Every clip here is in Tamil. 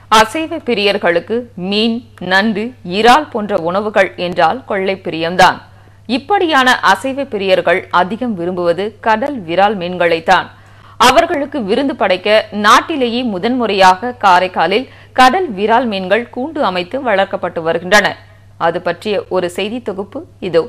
அசைவ பிரியர்களுக்கு மீன் நண்டு இறால் போன்ற உணவுகள் என்றால் கொள்ளை பிரியம்தான் இப்படியான அசைவ பிரியர்கள் அதிகம் விரும்புவது கடல் விரால் மீன்களைத்தான் அவர்களுக்கு விருந்து படைக்க நாட்டிலேயே முதன்முறையாக காரைக்காலில் கடல் விரால் மீன்கள் கூண்டு அமைத்து வளர்க்கப்பட்டு வருகின்றன அது பற்றிய ஒரு செய்தி தொகுப்பு இதோ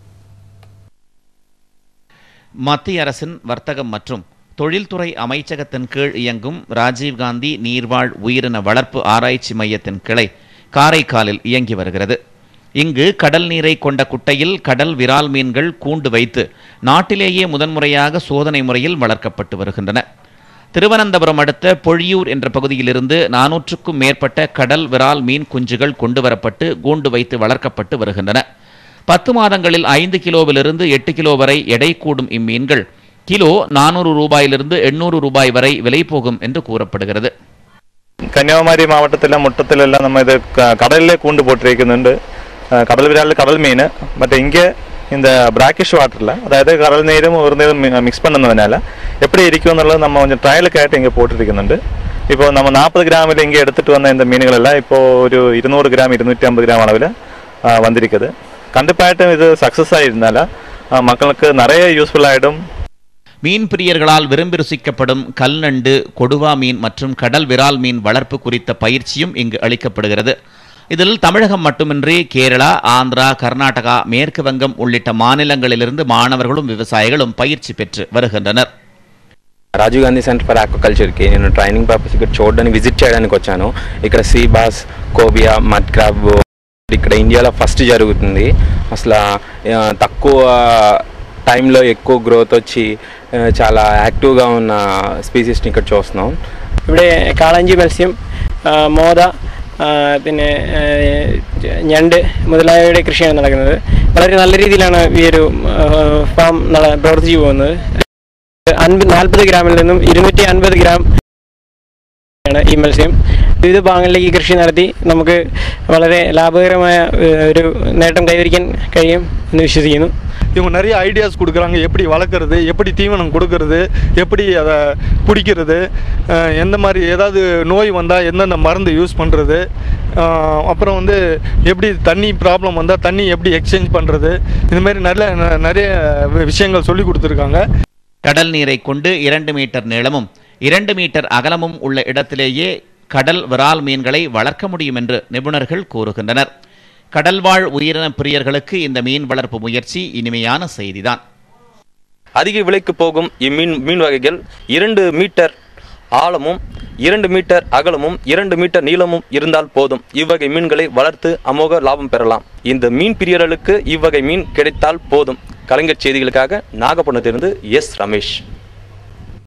மத்திய அரசின் வர்த்தகம் மற்றும் தொழில்துறை அமைச்சகத்தின் கீழ் இயங்கும் ராஜீவ்காந்தி நீர்வாழ் உயிரின வளர்ப்பு ஆராய்ச்சி மையத்தின் கிளை காரைக்காலில் இயங்கி வருகிறது இங்கு கடல் நீரை கொண்ட குட்டையில் கடல் விரால் மீன்கள் கூண்டு வைத்து நாட்டிலேயே முதன்முறையாக சோதனை முறையில் வளர்க்கப்பட்டு வருகின்றன திருவனந்தபுரம் அடுத்த பொழியூர் என்ற பகுதியிலிருந்து நானூற்றுக்கும் மேற்பட்ட கடல் விரால் மீன் குஞ்சுகள் கொண்டுவரப்பட்டு கூண்டு வைத்து வளர்க்கப்பட்டு வருகின்றன பத்து மாதங்களில் ஐந்து கிலோவிலிருந்து எட்டு கிலோ வரை எடை கூடும் இம்மீன்கள் கிலோ நானூறு ரூபாயிலிருந்து எண்ணூறு ரூபாய் வரை விலை போகும் என்று கூறப்படுகிறது കന്യാകുമാരി മാവട്ടത്തിലെ മുട്ടത്തിലെല്ലാം നമ്മൾ ഇത് ക- കടലിലെ കൂണ്ട് പോട്ടിരിക്കുന്നുണ്ട് ആ, കടൽ വിരാലിൽ കടൽ മീൻ பட் இங்கே இந்த பிராக்கிஷ் வாட்டரில் அதாவது கடல் நீரும் ஒரு நீரும் மிக்ஸ் பண்ணதுனால எப்படி இருக்கும் எന്നുള്ളത് நம்ம கொஞ்சம் ட்ரையலுக்காയിട്ട് இங்கே போட்டிருக்குന്നുണ്ട് ഇപ്പോൾ നമ്മൾ നാൽപ്പത് ഗ്രാമിൽ ഇங்கே എടുത്തിട്ട് വന്ന இந்த மீன்களெல்லாம் ഇപ്പോൾ ഒരു ഇരുന്നൂറ് ഗ്രാം ഇരുന്നൂറ്റി അമ്പത് ഗ്രാം அளவில் வந்திருக்குது கண்டிப்பாയിട്ടുம் இது சக்ஸஸ் ஆயிருந்தால ஆ, மக்களுக்கு நிறைய யூஸ்ஃபுல் ஆகிடும் மீன் பிரியர்களால் விரும்பி ருசிக்கப்படும் கல்நண்டு கொடுவா மீன் மற்றும் கடல் விரால் மீன் வளர்ப்பு குறித்த பயிற்சியும் இங்கு அளிக்கப்படுகிறது இதில் தமிழகம் மட்டுமின்றி கேரளா ஆந்திரா கர்நாடகா மேற்கு வங்கம் உள்ளிட்ட மாநிலங்களிலிருந்து மாணவர்களும் விவசாயிகளும் பயிற்சி பெற்று வருகின்றனர் రాజీవ్ గాంధీ సెంటర్ ఫర్ ఆక్వాకల్చర్కి నేను ట్రైనింగ్ పర్పస్ ఇక్కడ చూడడానికి విజిట్ చేయడానికి వచ్చాను ఇక్కడ sea bass cobia mud crab ఇక్కడ ఇండియాలో ఫస్ట్ జరుగుతుంది అసలు ఆ, తక్కువ టైంలో ఎక్కువ గ్రోత్ వచ్చి ఆ, చాలా యాక్టివ్గా ఉన్న స్పీసీస్ని ఇక్కడ చూస్తున్నాం ഇവിടെ കാളഞ്ചി മത്സ്യം ആ, മോത ആ, പിന്നെ ആ, ഞണ്ട് മുതലായവയുടെ കൃഷിയാണ് നടക്കുന്നത് വളരെ നല്ല രീതിയിലാണ് ഈ ഒരു ആ, ഫാം നട- പ്രവർത്തിച്ചു പോകുന്നത് അൻപത് നാൽപ്പത് ഗ്രാമിൽ നിന്നും ഇരുന്നൂറ്റി അൻപത് ഗ്രാം ആണ് ഈ മത്സ്യം വിവിധ ഭാഗങ്ങളിലേക്ക് ഈ കൃഷി നടത്തി നമുക്ക് വളരെ ലാഭകരമായ ഏ, ഒരു നേട്ടം കൈവരിക്കാൻ കഴിയും എന്ന് വിശ്വസിക്കുന്നു இவங்க நிறைய ஐடியாஸ் கொடுக்குறாங்க எப்படி வளர்க்குறது எப்படி தீவனம் கொடுக்கறது எப்படி அதை பிடிக்கிறது அஹ் எந்த மாதிரி ஏதாவது நோய் வந்தால் எந்தெந்த மருந்து யூஸ் பண்ணுறது அப்புறம் வந்து எப்படி தண்ணி ப்ராப்ளம் வந்தால் தண்ணி எப்படி எக்ஸ்சேஞ்ச் பண்ணுறது இது மாதிரி நல்ல ந- நிறைய விஷயங்கள் சொல்லி கொடுத்துருக்காங்க கடல் நீரை கொண்டு இரண்டு மீட்டர் நீளமும் இரண்டு மீட்டர் அகலமும் உள்ள இடத்திலேயே கடல் விரால் மீன்களை வளர்க்க முடியும் என்று நிபுணர்கள் கூறுகின்றனர் கடல்வாழ் உயிரின பிரியர்களுக்கு இந்த மீன் வளர்ப்பு முயற்சி இனிமையான செய்திதான் அதிக விலைக்கு போகும் இம்மீன் மீன் வகைகள் இரண்டு மீட்டர் ஆழமும் இரண்டு மீட்டர் அகலமும் இரண்டு மீட்டர் நீளமும் இருந்தால் போதும் இவ்வகை மீன்களை வளர்த்து அமோக லாபம் பெறலாம் இந்த மீன் பிரியர்களுக்கு இவ்வகை மீன் கிடைத்தால் போதும் கலைஞர் செய்திகளுக்காக நாகப்பட்டினத்திலிருந்து எஸ் ரமேஷ்